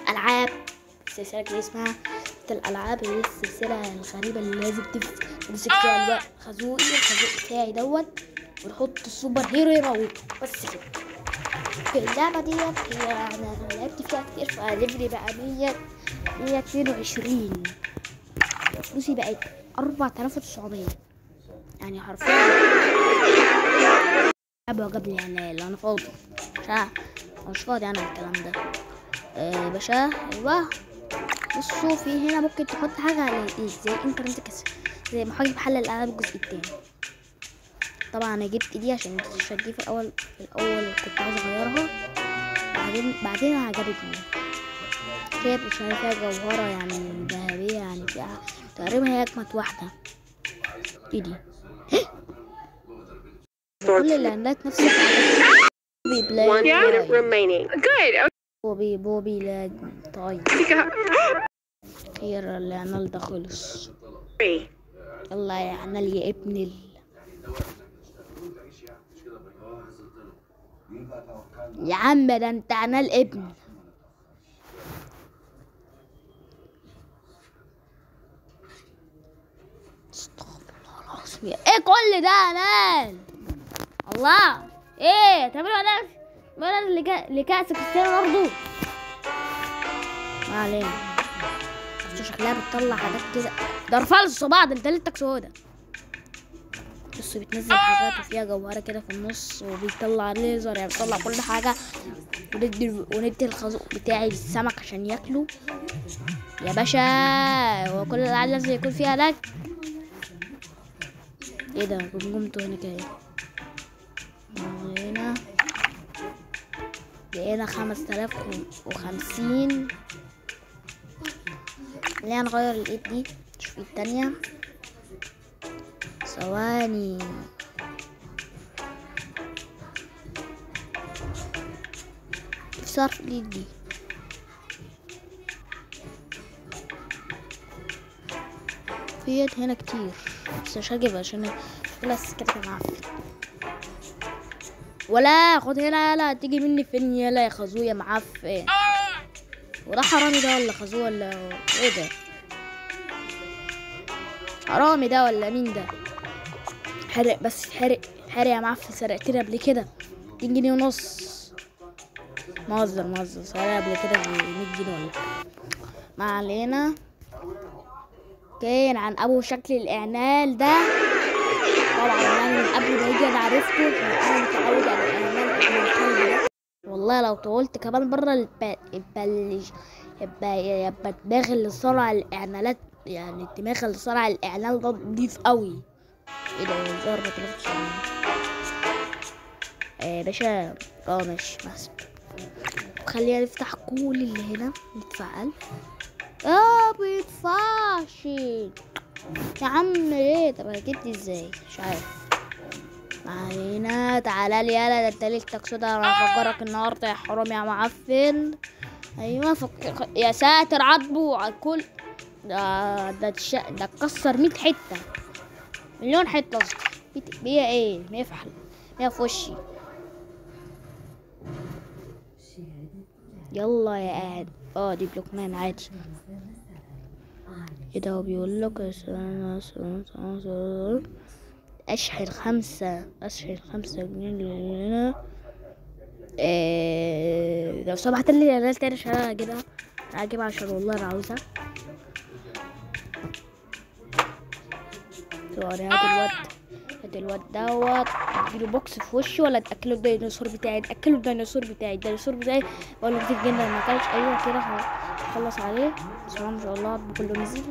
الالعاب السلسله اللي اسمها الالعاب اللي هي السلسله الغريبه اللي لازم تمس- تمسك فيها الوقت خازوقي الخازوق بتاعي دوت ونحط السوبر هيرو يموته بس كده في اللعبة ديت هي أنا لعبت فيها كتير فليفلي بقى مية مية اتنين وعشرين فلوسي بقت أربعة آلاف وتسعمية يعني حرفيا لعبة وجاب لي يعني أنا فاضي مش ع- مش فاضي أنا الكلام ده آه باشا أيوه بصوا في هنا ممكن تحط حاجة على إيه زي انترنت كاس زي محاكي محل الألعاب الجزء التاني طبعا انا جبت دي عشان الشاشة دي في الاول في الاول كنت عاوز اغيرها بعدين بعدين عجبتني هي مش عارف فيها جوهرة يعني ذهبية يعني فيها تقريبا هي اجمد واحدة ايه دي كل الاعلانات نفس الحاجة بوبي One بلاي minute تاي. remaining. Good. بوبي بوبي لا طيب Okay. خير الاعلان ده خلص Three. يلا يا اعلان يا ابن ال يا عم ده انت عنال ابن استغفر الله العظيم ايه كل ده يا مان الله ايه تعملوا انا ما انا اللي كا- اللي كاس كريستيانو برضه ما علينا بس شكلها بتطلع حاجات كده ده رفع الصباع ده انت ليلتك سودا بص بتنزل حاجات وفيها جوهرة كده في النص وبيطلع ليزر يعني بيطلع كل حاجة وندي وندي الخازوق بتاعي للسمك عشان ياكله يا باشا هو كل الألعاب لازم يكون فيها لاج ايه ده جمجمته هنا كده هنا لقينا خمس تلاف وخمسين خلينا نغير الايد دي نشوف التانية ثواني كيف صار في الايد دي في يد هنا كتير بس مش هجيبها عشان بس كده كان معفن ولا خد هنا يلا تيجي مني فين يلا يا خازوق يا معفن وده حرامي ده ولا خازوق ولا ايه ده حرامي ده ولا مين ده حرق بس حرق حرق يا معفن سرقتني قبل كده 2 جنيه ونص مهزر مهزر سرق قبل كده ب 100 جنيه ولا بتاع. ما علينا كان عن ابو شكل الاعلان ده طبعا يعني من قبل ما يجي انا عرفته عشان انا متعود على الاعلان ابن الكلب ده والله لو طولت كمان بره يبقى يبقى يبقى يبقى الدماغ اللي صنع الاعلانات يعني الدماغ اللي صنع الاعلان ده نضيف قوي ايه ده الزهر ما طلعتش آه باشا اه ماشي بس خلينا نفتح كل اللي هنا ندفع ألف اه بيدفعش يا عم ليه طب انا جبت ازاي مش عارف ما علينا تعالى لي يالا ده انت ليلتك سودا انا هفجرك النهارده يا حرام يا معفن ايوه فك... يا ساتر عضبه على الكل ده ده تش... ده اتكسر 100 حته مليون حته قصدي مية- مية ايه مية في حل مية في وشي يلا يا قاعد اه دي بلوك مان عادي ايه ده هو بيقول لك اشحن خمسة اشحن خمسة جنيه لنا إيه لو سمحت لي انا تاني عشان انا هجيبها انا هجيبها عشان والله انا عاوزها ثواني هات الواد هات الواد دوت اديله بوكس في وشه ولا تاكله الديناصور بتاعي تاكله الديناصور بتاعي الديناصور بتاعي ولا كتير جدا ما اكلش ايوه كده هخلص عليه بسم الله ما شاء الله عضمه كله نزل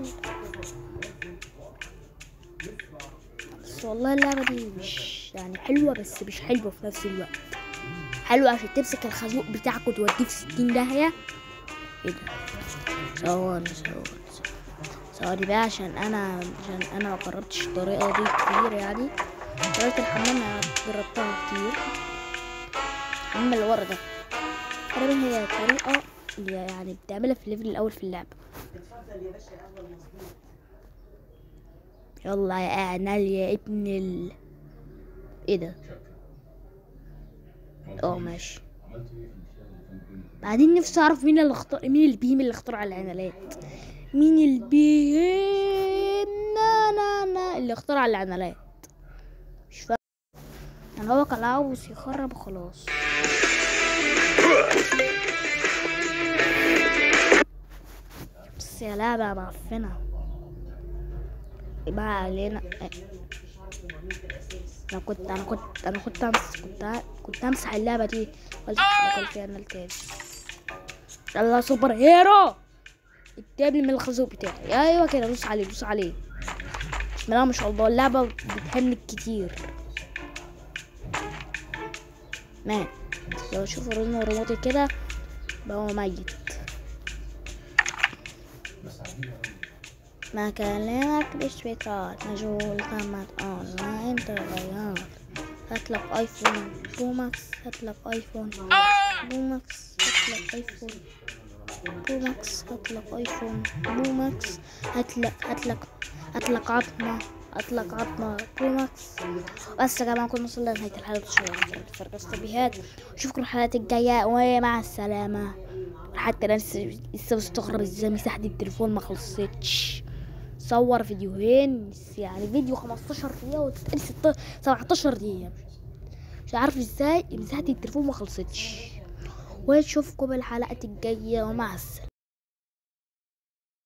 بس والله اللعبة دي مش يعني حلوة بس مش حلوة في نفس الوقت حلوة عشان تمسك الخازوق بتاعك وتوديه في ستين داهية ايه ده ثواني ثواني ثواني بقى عشان انا عشان انا ما جربتش الطريقة دي كتير يعني طريقة الحمام أنا جربتها كتير الحمام اللي ورا ده تقريبا هي طريقة اللي يعني بتعملها في الليفل الأول في اللعبة يلا يا اعنال يا ابن ال ايه ده اه ماشي عملت ايه في الشارع اللي كان فيه بعدين نفسي اعرف مين اللي اختار مين البيم اللي اخترع العنالات مين البيم نا نا نا اللي اخترع العنالات مش فاهم يعني هو كان عاوز يخرب وخلاص بس يا لعبة معفنة يبقى علينا انا كنت انا كنت انا كنت امسح كنت ه- كنت همسح اللعبة دي قلت قلت فيها انا التاني يلا سوبر هيرو التابل من الخازوق بتاعي ايوه كده دوس عليه دوس عليه بسم الله ما شاء الله اللعبة بتهنك كتير مات لو شوفوا رن ريموتي كده بقى هو ميت ما كلامك مش بيطار مشغول تمت اونلاين تغير هاتلك ايفون برو ماكس هاتلك ايفون برو ماكس هاتلك ايفون برو ماكس هاتلك ايفون برو ماكس هاتلك هاتلك هاتلك عظمة هاتلك عظمة برو ماكس بس يا جماعة كنا وصلنا لنهاية الحلقة شكرا فرق التنبيهات اشوفكم الحلقات الجاية ومع السلامة حتى انا لسه لسه مستغرب ازاي مساحة التليفون ما خلصتش صور فيديوهين يعني فيديو 15 دقيقة والتاني 16 17 دقيقة مش عارف ازاي مساحة التليفون ما خلصتش ونشوفكم الحلقة الجاية ومع السلامة